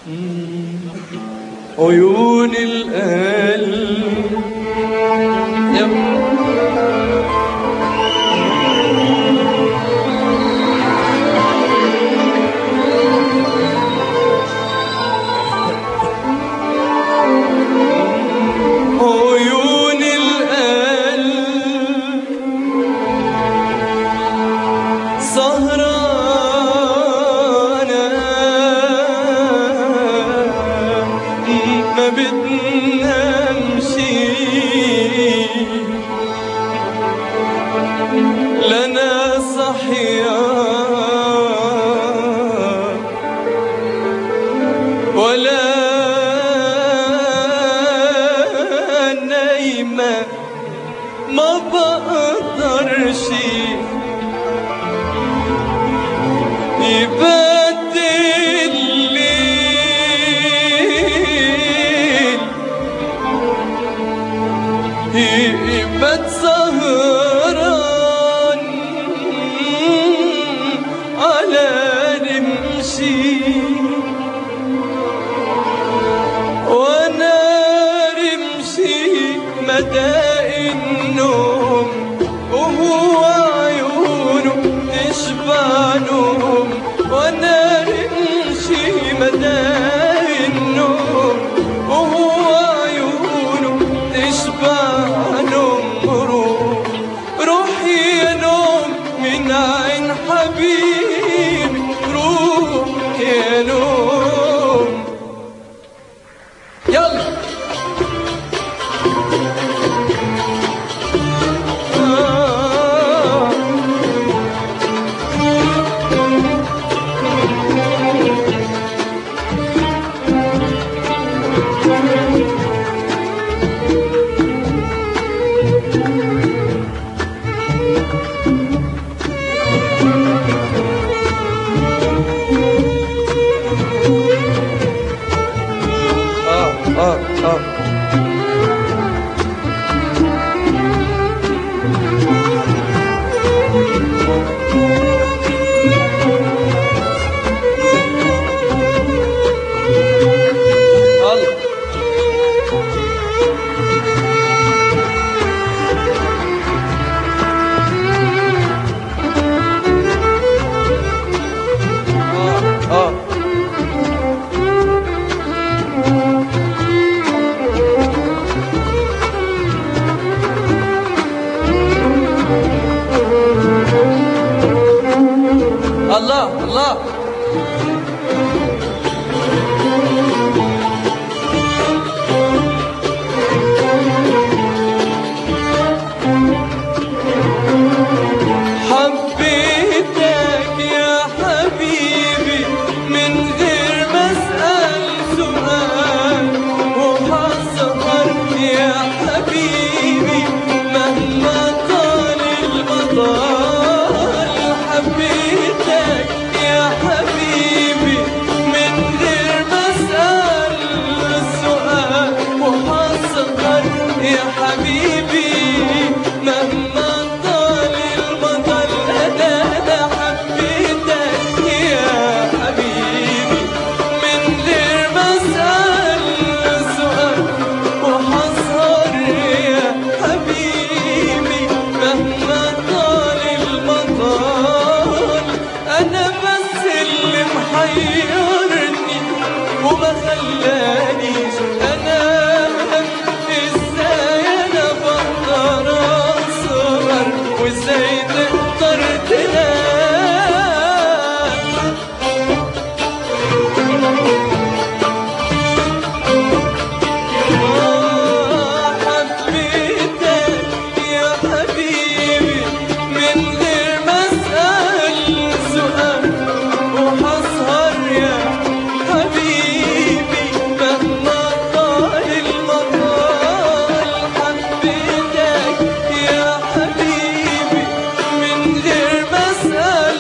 عيون القلب يا عيون القلب سهرانة ما بتنامش لنا صحيان ولا نايمة ما بقدرش يبات الليل يبات سهران على رمشي وانا رمشي مدى النوم وهو عيونه تشبع نوم وانا رمشي مدى النوم وهو عيونه تشبع نوم روح روحي يا نوم من عين حبيبي روح يا نوم يلا آه. اه اه اه الله اه اه الله الله حبيتك يا حبيبي من غير ما اسال سؤال وحصبر يا حبيبي مهما طال المطال حبيتك يا حبيبي من غير ما اسال سؤال وحصبر يا حبيبي مهما طال المطال انا انا حبيتك يا حبيبي من غير ما اسال سؤال وحصر يا حبيبي مهما طال المطال انا بس اللي محيرني وما خلانيش انام ازاي انا بقدر اصبر وازاي تقدر تنام حبيتك يا حبيبي من غير ما اسال سؤال وحسهر يا حبيبي مهما طال المطال حبيتك يا حبيبي من غير ما اسال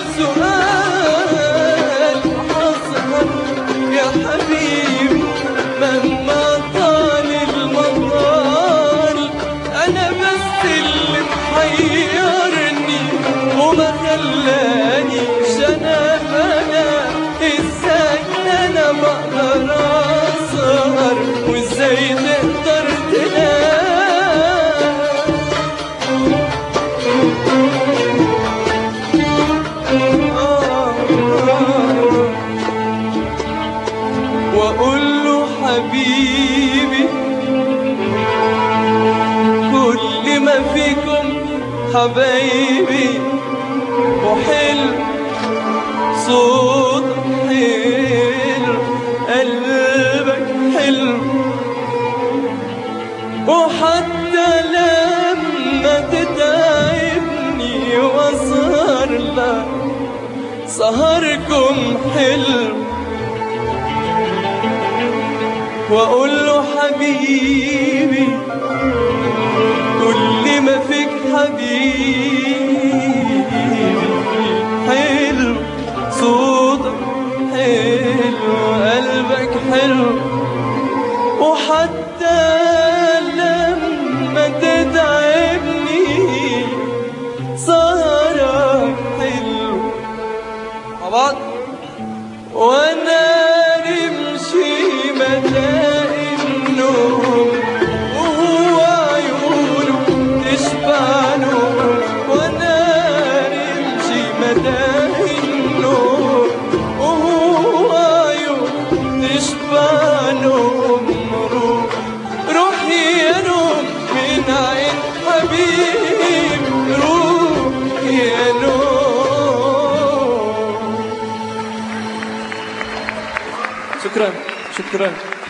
سؤال وحسهر يا حبيبي مهما طال المطال انا بس اللي محيرني وما خلانيش انا انا ازاي انا بقدر اقدر اسهر وازاي تقدر تنام واقول له حبيبي كل ما فيكم حبايبي وحلو صوت حلو قلبك حلو وحتى لما تتعبني واسهر لك سهركم حلو واقول له حبيبي كل ما فيك حبيبي حلو صوتك حلو قلبك حلو وحتى لما تتعبني سهرك حلو مع بعض وانا نمشي مدى النوم وهو عيونه تشبع نوم وانا نمشي مدى النوم وهو عيونه تشبع نوم روح روح يا نوم من عين حبيب روح يا نوم شكرا شكرا